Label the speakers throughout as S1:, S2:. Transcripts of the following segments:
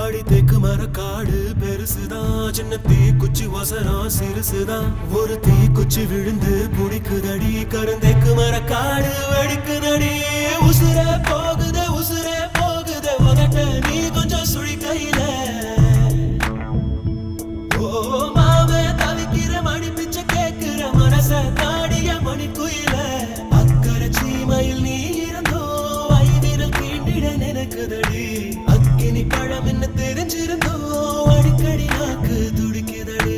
S1: அடி தேக்கு மரக்காடு பெருசுதான் சின்ன தீ குச்சி வசரம் சிறுசுதான் ஒரு தீ குச்சி விழுந்து புடிக்குதடி கருந்தேக்கு மரக்காடு வெடிக்குதடி உசுரே போகுதே உசுரே போகுதே உதட்ட நீ கொஞ்சம் சுழி கையில ஓ மாவே தவிக்கிற மணி பிச்சை கேக்குற மனச தாடிய மணி குயில அக்கறை சீமையில் நீ இருந்தோ ஐவிரல் கீண்டிட நினைக்குதடி அக்கினி பழம் என்ன தெரிஞ்சிருந்தோ அடிக்கடி நாக்கு துடிக்குதடி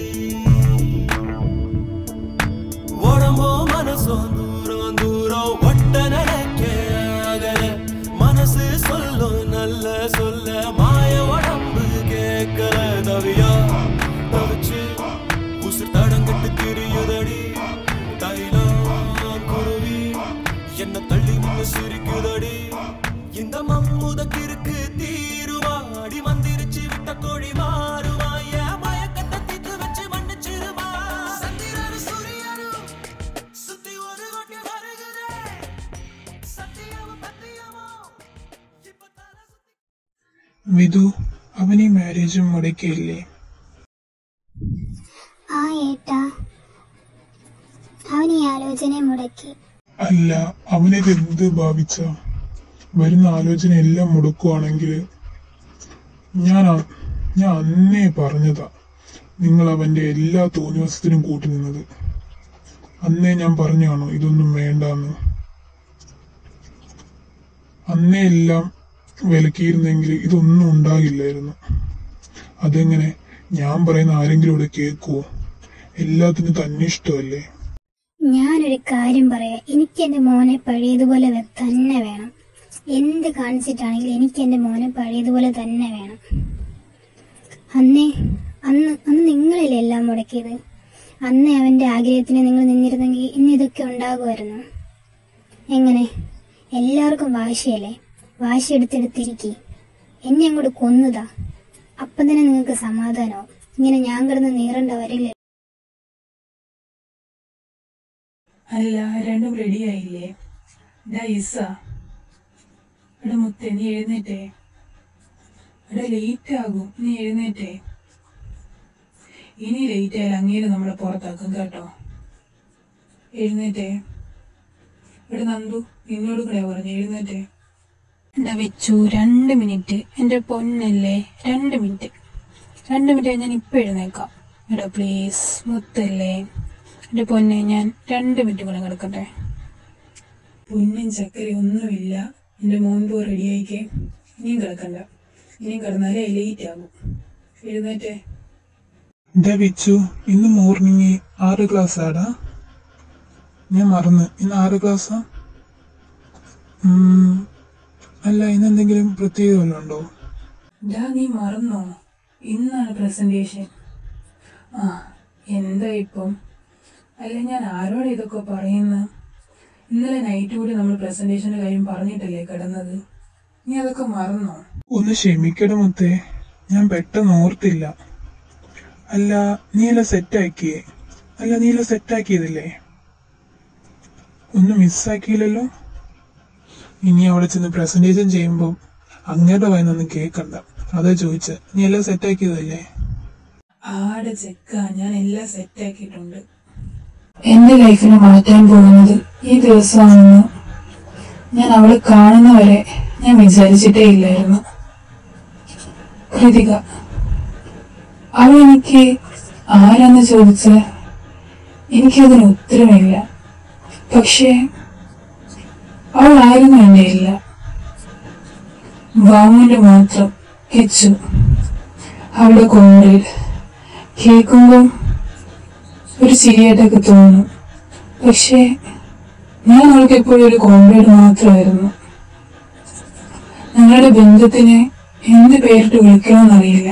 S1: உடம்போ மனசோ தூரம் தூரம் ஒட்ட நினைக்க அகல மனசு சொல்லும் நல்ல சொல்ல மாய உடம்பு கேட்கல தவியா தவிச்சு உசுர் தடங்கிட்டு திரியுதடி தைலம் குருவி என்ன தள்ளி நின்னு சிரிக்குதடி இந்த மம்முத கிறுக்கு தீருவா அடி மந்திரிச்சு விட்ட கோழி மாறுவா என் மயக்கத்தை தீர்த்து வச்சு மன்னிச்சிருவா சந்திரனும் சூரியனும் சுத்தி ஒரு கொட்டி வருகுதே சத்தியமும் பத்தியமும் இப்ப தலை சுத்தி
S2: വിധു അവൻ ഈ മാരേജ് മുടക്കിയില്ലേ
S3: ആ ഏട്ടാ അവൻ ഈ ആലോചന മുടക്കി
S2: അല്ല അവനിത് എന്ത് ഭാവിച്ച വരുന്ന ആലോചന എല്ലാം മുടക്കുവാണെങ്കിൽ ഞാൻ അ- ഞാൻ അന്നേ പറഞ്ഞതാ നിങ്ങൾ അവന്റെ എല്ലാ തോന്നിവസത്തിനും കൂട്ടി നിന്നത് അന്നേ ഞാൻ പറഞ്ഞാണോ ഇതൊന്നും വേണ്ടാന്ന് അന്നേ എല്ലാം വിലക്കിയിരുന്നെങ്കിൽ ഇതൊന്നും ഉണ്ടാകില്ലായിരുന്നു അതെങ്ങനെ ഞാൻ പറയുന്ന ആരെങ്കിലും ഇവിടെ കേൾക്കുവോ എല്ലാത്തിനും തന്നെ ഇഷ്ടമല്ലേ
S3: ഞാനൊരു കാര്യം പറയാം എനിക്ക് എന്റെ മോനെ പഴയതുപോലെ വെ- തന്നെ വേണം എന്ത് കാണിച്ചിട്ടാണെങ്കിലും എനിക്ക് എന്റെ മോനെ പഴയതുപോലെ തന്നെ വേണം അന്നേ അന്ന് അന്ന് നിങ്ങളല്ലേ എല്ലാം മുടക്കിയത് അന്നേ അവന്റെ ആഗ്രഹത്തിന് നിങ്ങൾ നിന്നിരുന്നെങ്കിൽ ഇന്ന് ഇതൊക്കെ ഉണ്ടാകുമായിരുന്നു എങ്ങനെ എല്ലാവർക്കും വാശിയല്ലേ വാശി എടുത്തെടുത്തിരിക്കി എന്നെ അങ്ങോട്ട് കൊന്നതാ അപ്പം തന്നെ നിങ്ങൾക്ക് സമാധാനമാവും ഇങ്ങനെ ഞാൻ കിടന്ന് നീറേണ്ട വരില്ല
S4: അല്ല രണ്ടും റെഡിയായില്ലേ ഇതാ ഇസ ഇവിടെ മുത്തേ നീ എഴുന്നേറ്റേ ഇവിടെ ലേറ്റ് ആകും നീ എഴുന്നേറ്റേ ഇനി ലേറ്റ് ആയാൽ അങ്ങേര് നമ്മളെ പുറത്താക്കും കേട്ടോ എഴുന്നേറ്റേ ഇവിടെ നന്ദു നിന്നോട് കൂടെ പറഞ്ഞു എഴുന്നേറ്റേ എന്താ വെച്ചു രണ്ട് മിനിറ്റ് എൻ്റെ പൊന്നല്ലേ രണ്ട് മിനിറ്റ് രണ്ട് മിനിറ്റ് ഞാൻ ഇപ്പം എഴുന്നേക്കാം എടാ പ്ലീസ് മുത്തല്ലേ എൻ്റെ പൊന്നെ ഞാൻ രണ്ട് മിനിറ്റ് കൂടെ കിടക്കട്ടെ പൊന്നും ചക്കര ഒന്നുമില്ല എൻ്റെ മോൻ പോ റെഡിയായിക്കേ ഇനിയും കിടക്കണ്ട ഇനിയും കിടന്നാലേ ലേറ്റ് ആകും എഴുന്നേറ്റേ
S2: എന്താ വിച്ചു ഇന്ന് മോർണിംഗ് ആറ് ക്ലാസ് ആടാ ഞാൻ മറന്ന് ഇന്ന് ആറ് ക്ലാസ്സാ ഉം, അല്ല ഇന്ന് എന്തെങ്കിലും പ്രത്യേകത വല്ലതും ഉണ്ടോ
S4: ഡാ നീ മറന്നോ ഇന്നാണ് പ്രസന്റേഷൻ ആ എന്താ ഇപ്പം അല്ല ഞാൻ ആരോട് ഇതൊക്കെ പറയുന്ന ഇന്നലെ നൈറ്റ് കൂടി നമ്മൾ പ്രസന്റേഷന്റെ കാര്യം പറഞ്ഞിട്ടല്ലേ കിടന്നത് നീ അതൊക്കെ മറന്നോ
S2: ഒന്ന് ക്ഷമിക്കട മുത്തേ ഞാൻ പെട്ടെന്ന് ഓർത്തില്ല അല്ല നീല സെറ്റാക്കിയേ അല്ല നീല സെറ്റാക്കിയതല്ലേ ഒന്നും മിസ്സാക്കിയില്ലല്ലോ ഇനി അവിടെ ചെന്ന് പ്രസന്റേഷൻ ചെയ്യുമ്പോൾ അങ്ങയുടെ വായനൊന്നും കേൾക്കണ്ട അതാ ചോദിച്ച നീ എല്ലാം സെറ്റാക്കിയതല്ലേ
S4: ആടെ ചെക്ക ഞാൻ എല്ലാം സെറ്റാക്കിയിട്ടുണ്ട് എന്റെ ലൈഫിൽ മാറ്റാൻ പോകുന്നത് ഈ ദിവസമാണെന്ന് ഞാൻ അവളെ കാണുന്നവരെ ഞാൻ വിചാരിച്ചിട്ടേ ഇല്ലായിരുന്നു കൃതിക അവൾ എനിക്ക് ആരാന്ന് ചോദിച്ച എനിക്കതിന് ഉത്തരമില്ല പക്ഷേ അവൾ ആയിരുന്നു എന്റെ ഇല്ല വാമുവിന്റെ മാത്രം ഹെച്ചു അവളുടെ കോൺഗ്രേഡ് കേൾക്കുമ്പോൾ ഒരു ചിരിയായിട്ടൊക്കെ തോന്നും പക്ഷേ ഞാൻ അവൾക്ക് എപ്പോഴും ഒരു കോൺഗ്രേഡ് മാത്രമായിരുന്നു ഞങ്ങളുടെ ബന്ധത്തിനെ എന്ത് പേരിട്ട് വിളിക്കണമെന്നറിയില്ല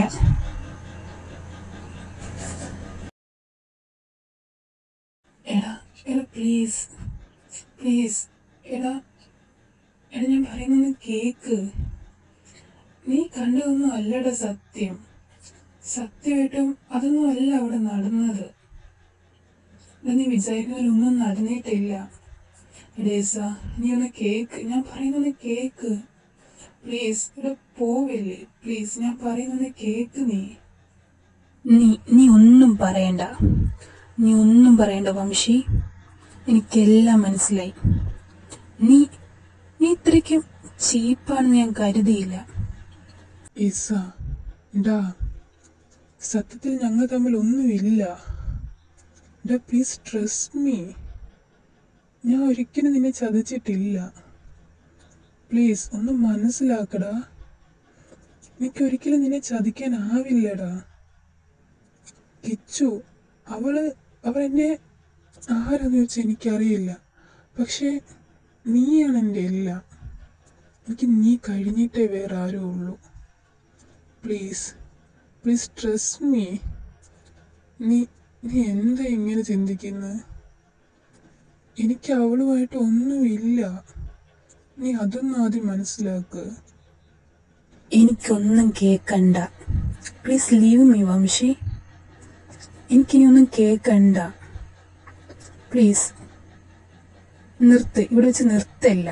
S4: എടാ എടാ പ്ലീസ് പ്ലീസ് എടാ എടാ ഞാൻ പറയുന്നത് കേക്ക് നീ കണ്ടതൊന്നും അല്ലട സത്യം സത്യമായിട്ടും അതൊന്നും അല്ല അവിടെ നടന്നത് എടാ, നീ വിചാരിക്കുന്നതിലൊന്നും നടന്നിട്ടില്ല ഡേസ നീ ഒന്ന് കേക്ക് ഞാൻ പറയുന്നത് കേക്ക് പ്ലീസ് എടാ പോവില്ലേ പ്ലീസ് ഞാൻ പറയുന്നത് കേക്ക് നീ നീ നീ ഒന്നും പറയണ്ട നീ ഒന്നും പറയണ്ട വംശി എനിക്കെല്ലാം മനസ്സിലായി നീ നീ ഇത്രയ്ക്കും ചീപ്പാണെന്ന് ഞാൻ കരുതിയില്ല
S5: ഇസ ഡാ സത്യത്തിൽ ഞങ്ങൾ തമ്മിൽ ഒന്നുമില്ല ഡാ പ്ലീസ് ട്രസ്റ്റ് മീ ഞാൻ ഒരിക്കലും നിന്നെ ചതിച്ചിട്ടില്ല പ്ലീസ് ഒന്ന് മനസ്സിലാക്കടാ എനിക്ക് ഒരിക്കലും നിന്നെ ചതിക്കാനാവില്ലടാ കിച്ചു അവള് അവൾ എന്നെ ആരാന്ന് വെച്ചാൽ എനിക്കറിയില്ല പക്ഷേ നീയാണ് എൻ്റെ എല്ലാം എനിക്ക് നീ കഴിഞ്ഞിട്ടേ വേറെ ആരും ഉള്ളൂ പ്ലീസ് പ്ലീസ് ട്രസ്റ്റ് മീ നീ നീ എന്താ ഇങ്ങനെ ചിന്തിക്കുന്നത് എനിക്ക് അവളുമായിട്ട് ഒന്നുമില്ല നീ അതൊന്നും ആദ്യം മനസ്സിലാക്കുക
S4: എനിക്കൊന്നും കേക്കണ്ട പ്ലീസ് ലീവ് മീ വംശി എനിക്കിനി ഒന്നും കേക്കണ്ട പ്ലീസ് നിർത്ത് ഇവിടെ വെച്ച് നിർത്തല്ല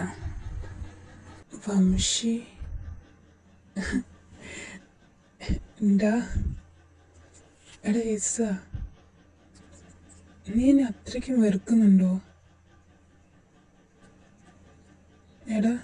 S5: വംശി എന്താ എടാ ഇസ നീ എന്നെ അത്രയ്ക്കും വെറുക്കുന്നുണ്ടോ എടാ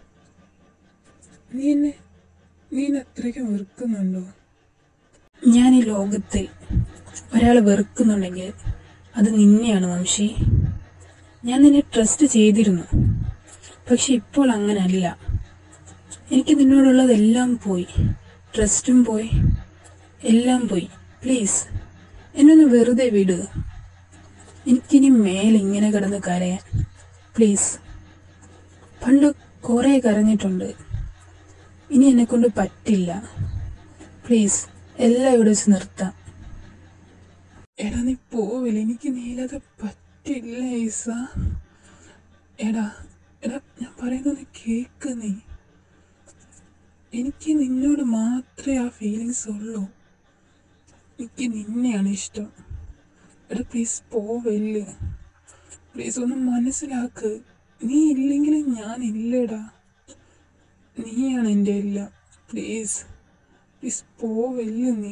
S5: നീ എന്നെ നീ എന്നെ അത്രയ്ക്കും വെറുക്കുന്നുണ്ടോ
S4: ഞാൻ ഈ ലോകത്തിൽ ഒരാളെ വെറുക്കുന്നുണ്ടെങ്കിൽ അത് നിന്നെയാണ് വംശി ഞാൻ നിന്നെ ട്രസ്റ്റ് ചെയ്തിരുന്നു പക്ഷെ ഇപ്പോൾ അങ്ങനല്ല എനിക്ക് നിന്നോടുള്ളതെല്ലാം പോയി ട്രസ്റ്റും പോയി എല്ലാം പോയി പ്ലീസ് എന്നൊന്ന് വെറുതെ വിട് എനിക്കിനി മേലെ ഇങ്ങനെ കിടന്ന് കരയാൻ പ്ലീസ് പണ്ട് കുറേ കരഞ്ഞിട്ടുണ്ട് ഇനി എന്നെ കൊണ്ട് പറ്റില്ല പ്ലീസ് എല്ലാം ഇവിടെ വെച്ച് നിർത്താം
S5: എടാ നീ പോവില്ല എനിക്ക് നീലാതെ പറ്റില്ല ഈസ എടാ എടാ ഞാൻ പറയുന്നത് കേക്ക് നീ എനിക്ക് നിന്നോട് മാത്രമേ ആ ഫീലിങ്സ് ഉള്ളൂ എനിക്ക് നിന്നെയാണ് ഇഷ്ടം എടാ പ്ലീസ് പോവല്ലേ പ്ലീസ് ഒന്ന് മനസ്സിലാക്ക് നീ ഇല്ലെങ്കിൽ ഞാൻ ഇല്ലടാ നീയാണ് എൻ്റെ എല്ലാം പ്ലീസ് പ്ലീസ് പോവല്ല നീ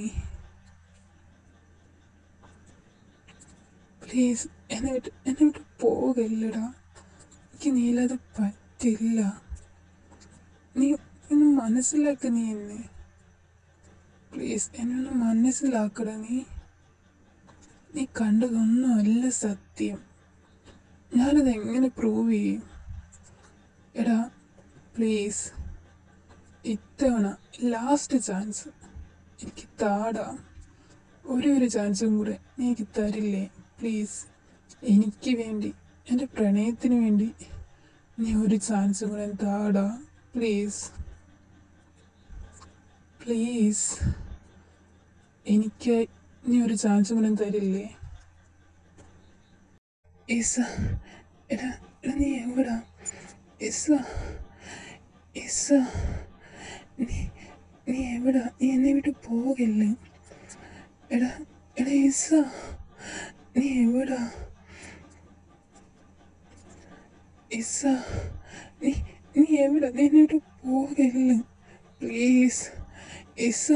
S5: പ്ലീസ് എന്നെ വിട്ട് എന്നെ വിട്ട് പോകല്ലടാ എനിക്ക് നീലാതെ പറ്റില്ല നീ ഒന്ന് മനസ്സിലാക്ക നീ എന്നെ പ്ലീസ് എന്നെ ഒന്ന് മനസ്സിലാക്കടാ നീ നീ കണ്ടതൊന്നും അല്ല സത്യം ഞാനത് എങ്ങനെ പ്രൂവ് ചെയ്യും എടാ പ്ലീസ് ഇത്തവണ ലാസ്റ്റ് ചാൻസ് എനിക്ക് താടാ ഒരേ ഒരു ചാൻസും കൂടെ നീ എനിക്ക് തരില്ലേ പ്ലീസ് എനിക്ക് വേണ്ടി എൻ്റെ പ്രണയത്തിന് വേണ്ടി നീ ഒരു ചാൻസും കൂടെ താടാ പ്ലീസ് പ്ലീസ് എനിക്ക് നീ ഒരു ചാൻസും കൂടെ തരില്ലേ ഇസ എടാ എടാ നീ എവിടാ ഇസ ഇസ നീ നീ എവിടാ നീ എന്നെ വിട്ട് പോകല്ലേ എടാ എടാ ഇസ നീ എവിടാ ഇസ നീ നീ എവിടാ നീ എന്നെ വിട്ട് പോകല്ലേ പ്ലീസ് ഇസ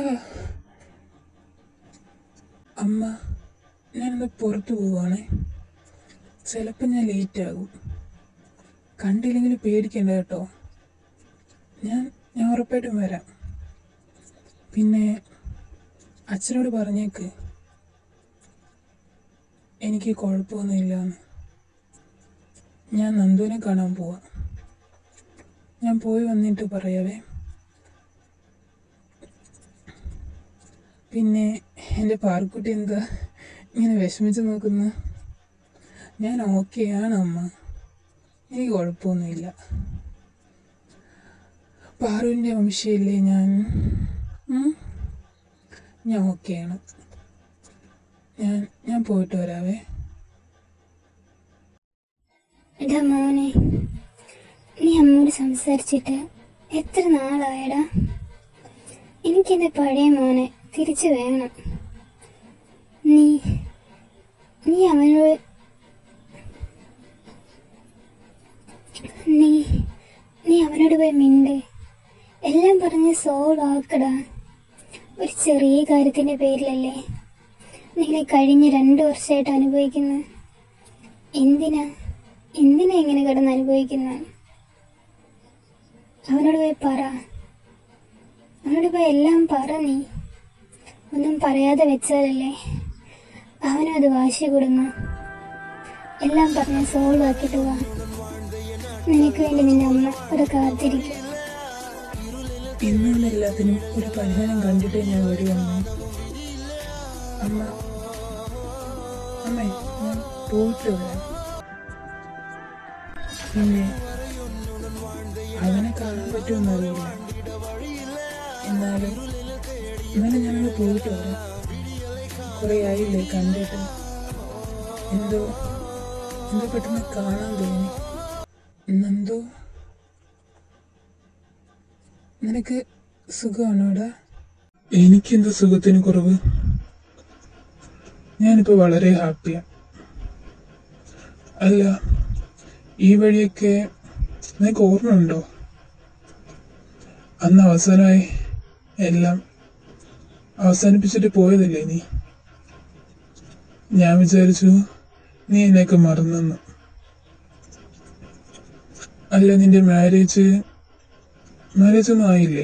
S5: അമ്മ ഞാനൊന്ന് പുറത്തു പോവാണേ ചിലപ്പോൾ ഞാൻ ലേറ്റ് ആകും കണ്ടില്ലെങ്കിൽ പേടിക്കണ്ട കേട്ടോ ഞാൻ ഞാൻ ഉറപ്പായിട്ടും വരാം പിന്നെ അച്ഛനോട് പറഞ്ഞേക്ക് എനിക്ക് കുഴപ്പമൊന്നുമില്ലാന്ന് ഞാൻ നന്ദുവിനെ കാണാൻ പോവാം ഞാൻ പോയി വന്നിട്ട് പറയാവേ പിന്നെ എൻ്റെ പാർക്കുട്ടി എന്താ ഇങ്ങനെ വിഷമിച്ച് നോക്കുന്നു ഞാൻ ഓക്കെ ആണ് അമ്മ എനിക്ക് കുഴപ്പമൊന്നുമില്ല പാറുവിൻ്റെ വംശയില്ലേ ഞാൻ ഉം? ഞാൻ ഓക്കെയാണ് ഞാൻ ഞാൻ പോയിട്ട് വരാവേ
S3: എടാ മോനെ നീ അമ്മയോട് സംസാരിച്ചിട്ട് എത്ര നാളായടാ എനിക്കെന്റെ പഴയ മോനെ തിരിച്ചു വേണം നീ നീ അവനോട് നീ നീ അവനോട് പോയി മിണ്ട് എല്ലാം പറഞ്ഞ് സോൾവ് ആക്കടാ ഒരു ചെറിയ കാര്യത്തിന്റെ പേരിലല്ലേ നിങ്ങൾ കഴിഞ്ഞ രണ്ടു വർഷമായിട്ട് അനുഭവിക്കുന്നത് എന്തിനാ എന്തിനാ ഇങ്ങനെ കിടന്ന് അനുഭവിക്കുന്നത് അവനോട് പോയി പറ അവനോട് പോയി എല്ലാം പറ നീ ഒന്നും പറയാതെ വെച്ചാലല്ലേ അവനും അത് വാശി കൊടുങ്ങും എല്ലാം പറഞ്ഞ് സോൾവ് ആക്കിയിട്ട് വാ നിനക്ക് വേണ്ടി നിന്റെ അമ്മ ഇവിടെ കാത്തിരിക്കും
S5: ഇന്നും എല്ലാത്തിനും ഒരു പരിഹാരം കണ്ടിട്ടേ ഞാൻ വരുവമ്മേ അമ്മ അമ്മേ ഞാൻ പോയിട്ട് വരാം പിന്നെ അവനെ കാണാൻ പറ്റുമെന്നറിയില്ല എന്നാലും എന്നാലും ഞാനങ്ങ് പോയിട്ട് വരാം കുറേ ആയില്ലേ കണ്ടിട്ട് എന്തോ എന്തോ പെട്ടെന്ന് കാണാൻ തോന്നി നന്ദു നിനക്ക് സുഖമാണോടാ
S2: എനിക്കെന്ത് സുഖത്തിന് കുറവ് ഞാനിപ്പോ വളരെ ഹാപ്പിയാ അല്ല ഈ വഴിയൊക്കെ നിനക്ക് ഓർമ്മയുണ്ടോ അന്ന് അവസാനമായി എല്ലാം അവസാനിപ്പിച്ചിട്ട് പോയതല്ലേ നീ ഞാൻ വിചാരിച്ചു നീ എന്നെയൊക്കെ മറന്നെന്ന് അല്ല നിന്റെ മാരേജ് മാരേജ് ഒന്നും ആയില്ലേ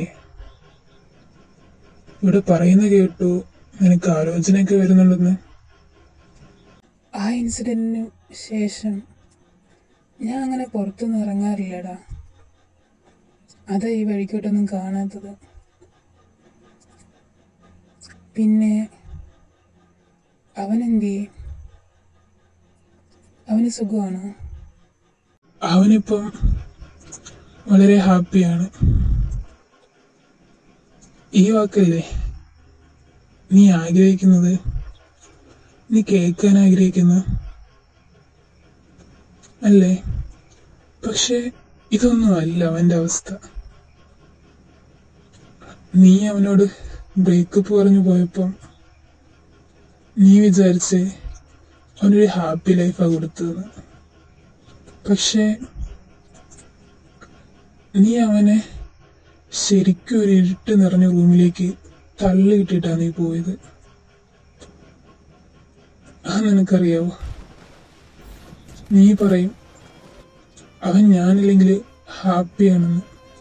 S2: ഇവിടെ പറയുന്ന കേട്ടു നിനക്ക് ആലോചനയൊക്കെ വരുന്നുണ്ടെന്ന്
S5: ആ ഇൻസിഡന്റിന് ശേഷം ഞാൻ അങ്ങനെ പുറത്തൊന്നും ഇറങ്ങാറില്ലടാ അതാ ഈ വഴിക്കോട്ടൊന്നും കാണാത്തത് പിന്നെ അവനെന്തി അവന് സുഖമാണോ
S2: അവനിപ്പം വളരെ ഹാപ്പിയാണ് ഈ വാക്കല്ലേ നീ ആഗ്രഹിക്കുന്നത് നീ കേൾക്കാൻ ആഗ്രഹിക്കുന്ന അല്ലേ പക്ഷെ ഇതൊന്നും അല്ല അവന്റെ അവസ്ഥ നീ അവനോട് ബ്രേക്കപ്പ് പറഞ്ഞു പോയപ്പം നീ വിചാരിച്ച് അവനൊരു ഹാപ്പി ലൈഫാ കൊടുത്തതെന്ന് പക്ഷേ നീ അവനെ ശരിക്കും ഒരു ഇരുട്ട് നിറഞ്ഞ റൂമിലേക്ക് തള്ളിയിട്ടിട്ടാ നീ പോയത് ആ നിനക്കറിയാവോ നീ പറയും അവൻ ഞാനില്ലെങ്കിൽ ഹാപ്പിയാണെന്ന്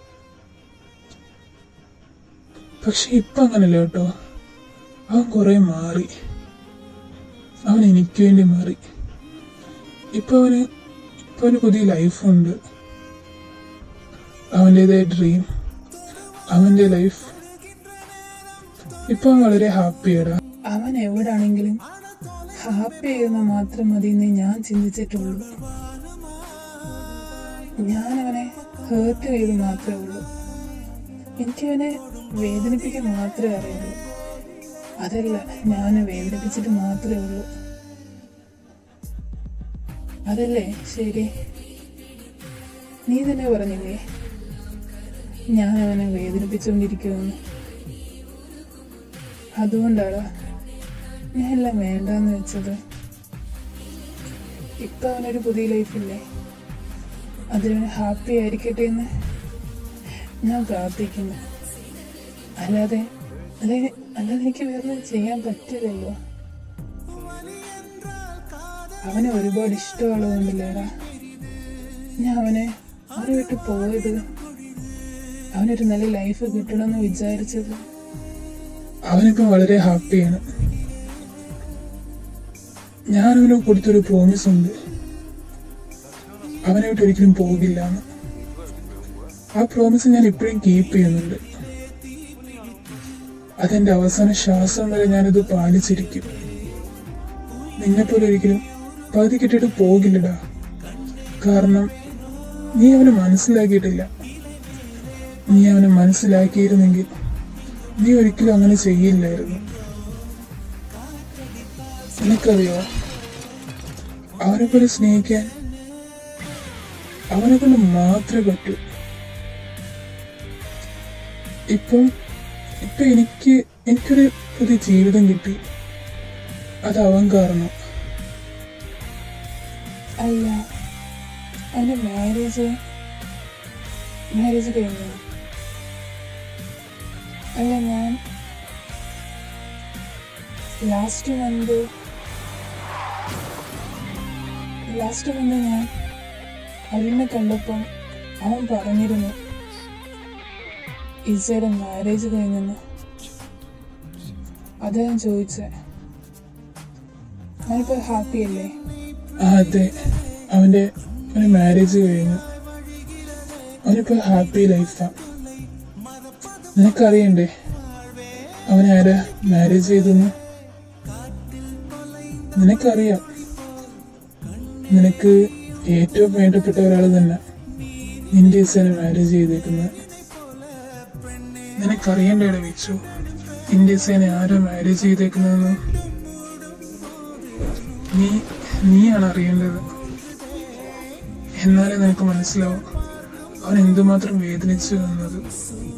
S2: പക്ഷെ ഇപ്പൊ അങ്ങനല്ല കേട്ടോ അവൻ കുറെ മാറി അവൻ എനിക്ക് വേണ്ടി മാറി ഇപ്പൊ അവന് ഇപ്പൊ അവന് പുതിയ ലൈഫുണ്ട് അവൻ്റെതായ ഡ്രീം അവൻ്റെ ലൈഫ് ഇപ്പൊ അവൻ വളരെ ഹാപ്പിയാടാ
S5: അവൻ എവിടാണെങ്കിലും ഹാപ്പി ആയിരുന്ന മാത്രം മതി എന്നേ ഞാൻ ചിന്തിച്ചിട്ടുള്ളൂ ഞാൻ അവനെ ഹേർട്ട് ചെയ്ത് മാത്രമേ ഉള്ളൂ എനിക്ക് അവനെ വേദനിപ്പിക്കാൻ മാത്രമേ അറിയുള്ളൂ അതല്ല ഞാൻ വേദനിപ്പിച്ചിട്ട് മാത്രമേ ഉള്ളൂ അതല്ലേ ശരി നീ തന്നെ പറഞ്ഞില്ലേ ഞാൻ അവനെ വേദനിപ്പിച്ചുകൊണ്ടിരിക്കുമെന്ന് അതുകൊണ്ടാടാ ഞാൻ എല്ലാം വേണ്ടെന്ന് വെച്ചത് ഇപ്പൊ അവനൊരു പുതിയ ലൈഫില്ലേ അതിന് ഹാപ്പി ആയിരിക്കട്ടെ എന്ന് ഞാൻ പ്രാർത്ഥിക്കുന്നു അല്ലാതെ അല്ലാതെ അല്ലാതെ എനിക്ക് വേറൊന്നും ചെയ്യാൻ പറ്റില്ലല്ലോ അവനെ ഒരുപാട് ഇഷ്ടമുള്ളതുകൊണ്ടില്ലേടാ ഞാൻ അവനെ അവനെ വിട്ട് പോയത് അവനൊരു നല്ല ലൈഫ് കിട്ടണമെന്ന് വിചാരിച്ചത്
S2: അവനിപ്പം വളരെ ഹാപ്പിയാണ് ഞാൻ അവന് കൊടുത്തൊരു പ്രോമിസ് ഉണ്ട് അവനായിട്ട് ഒരിക്കലും പോകില്ല എന്ന് ആ പ്രോമിസ് ഞാൻ ഇപ്പോഴും കീപ്പ് ചെയ്യുന്നുണ്ട് അതെന്റെ അവസാന ശ്വാസം വരെ ഞാനിത് പാലിച്ചിരിക്കും നിന്നെപ്പോലെ ഒരിക്കലും പകുതി കിട്ടിയിട്ട് പോകില്ലടാ കാരണം നീ അവനെ മനസ്സിലാക്കിയിട്ടില്ല നീ അവനെ മനസ്സിലാക്കിയിരുന്നെങ്കിൽ നീ ഒരിക്കലും അങ്ങനെ ചെയ്യില്ലായിരുന്നു നിനക്കറിയോ അവനെ പോലെ സ്നേഹിക്കാൻ അവനെ കൊണ്ട് മാത്രമേ പറ്റൂ ഇപ്പം ഇപ്പൊ എനിക്ക് എനിക്കൊരു പുതിയ ജീവിതം കിട്ടി അത് അവൻ കാരണം
S5: അല്ല അവന്റെ മാരേജ് മാരേജ് കഴിഞ്ഞു അല്ല ഞാൻ ലാസ്റ്റ് മന്ത് ലാസ്റ്റ് മന്ത് ഞാൻ അരുണിനെ കണ്ടപ്പം അവൻ പറഞ്ഞിരുന്നു ഇസയുടെ മാരേജ് കഴിഞ്ഞെന്ന് അതാ ഞാൻ ചോദിച്ചേ അവനിപ്പോൾ ഹാപ്പി അല്ലേ
S2: ആ അതെ അവൻ്റെ അവന് മാരേജ് കഴിഞ്ഞു അവനിപ്പോൾ ഹാപ്പി ലൈഫാ നിനക്കറിയണ്ടേ അവൻ ആരാ മാരേജ് ചെയ്തെന്ന് നിനക്കറിയാം നിനക്ക് ഏറ്റവും വേണ്ടപ്പെട്ട ഒരാൾ തന്നെ നിന്റെ ഇസനെ മാരേജ് ചെയ്തേക്കുന്നത് നിനക്കറിയണ്ടേടെ വെച്ചു നിന്റെ ഇസനെ ആരാ മാരേജ് ചെയ്തേക്കുന്നതെന്ന് നീ നീയാണ് അറിയേണ്ടത് എന്നാലേ നിനക്ക് മനസ്സിലാവും അവൻ എന്തുമാത്രം വേദനിച്ചു എന്നത്